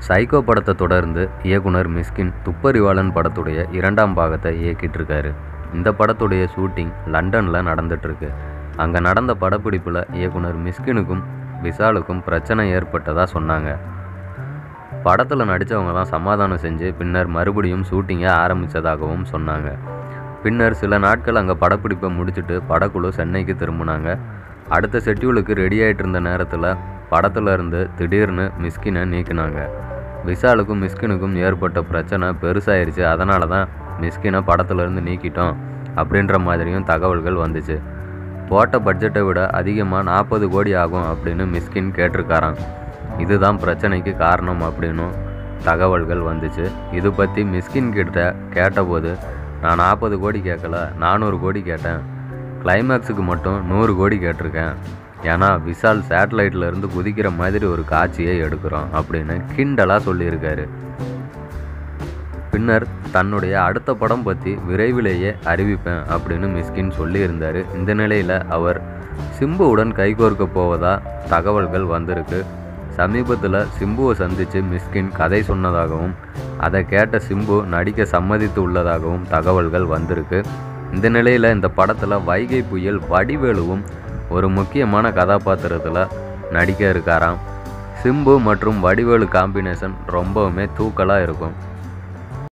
psycho படத்தை தொடர்ந்து இயக்குனர் மிஸ்கின் துப்பறிவாளன் படத்துடைய இரண்டாம் பாகத்தை இயக்கிட்டு இருக்காரு இந்த படத்துடைய ஷூட்டிங் லண்டனில் நடந்துட்டுருக்கு அங்கே நடந்த படப்பிடிப்பில் இயக்குனர் மிஸ்கினுக்கும் விஷாலுக்கும் பிரச்சனை ஏற்பட்டதாக சொன்னாங்க படத்தில் நடித்தவங்கலாம் சமாதானம் செஞ்சு பின்னர் மறுபடியும் ஷூட்டிங்கை ஆரம்பித்ததாகவும் சொன்னாங்க பின்னர் சில நாட்கள் அங்கே படப்பிடிப்பை முடிச்சுட்டு படக்குழு சென்னைக்கு திரும்பினாங்க அடுத்த ஷெட்யூலுக்கு ரெடி ஆகிட்டு இருந்த நேரத்தில் படத்துல இருந்து திடீர்னு மிஸ்கினை நீக்கினாங்க விஷாலுக்கும் மிஸ்கினுக்கும் ஏற்பட்ட பிரச்சனை பெருசாயிருச்சு அதனால தான் மிஸ்கினை படத்துலேருந்து நீக்கிட்டோம் அப்படின்ற மாதிரியும் தகவல்கள் வந்துச்சு போட்ட பட்ஜெட்டை விட அதிகமாக நாற்பது கோடி ஆகும் அப்படின்னு மிஸ்கின் கேட்டிருக்காராம் இதுதான் பிரச்சனைக்கு காரணம் அப்படின்னும் தகவல்கள் வந்துச்சு இது பற்றி மிஸ்கின் கிட்ட கேட்டபோது நான் நாற்பது கோடி கேட்கல நானூறு கோடி கேட்டேன் கிளைமேக்ஸுக்கு மட்டும் நூறு கோடி கேட்டிருக்கேன் ஏன்னா விஷால் சேட்டலைட்டில் இருந்து குதிக்கிற மாதிரி ஒரு காட்சியை எடுக்கிறோம் அப்படின்னு கிண்டலாக சொல்லியிருக்காரு பின்னர் தன்னுடைய அடுத்த படம் பற்றி விரைவிலேயே அறிவிப்பேன் அப்படின்னு மிஸ்கின் சொல்லியிருந்தார் இந்த நிலையில் அவர் சிம்புவுடன் கைகோர்க்க போவதா தகவல்கள் வந்திருக்கு சமீபத்தில் சிம்புவை சந்தித்து மிஸ்கின் கதை சொன்னதாகவும் அதை கேட்ட சிம்பு நடிக்க சம்மதித்து உள்ளதாகவும் தகவல்கள் வந்திருக்கு இந்த நிலையில் இந்த படத்தில் வைகை புயல் வடிவேலுவும் ஒரு முக்கியமான கதாபாத்திரத்தில் நடிக்க இருக்காராம் சிம்பு மற்றும் வடிவேலு காம்பினேஷன் ரொம்பவுமே தூக்கலாக இருக்கும்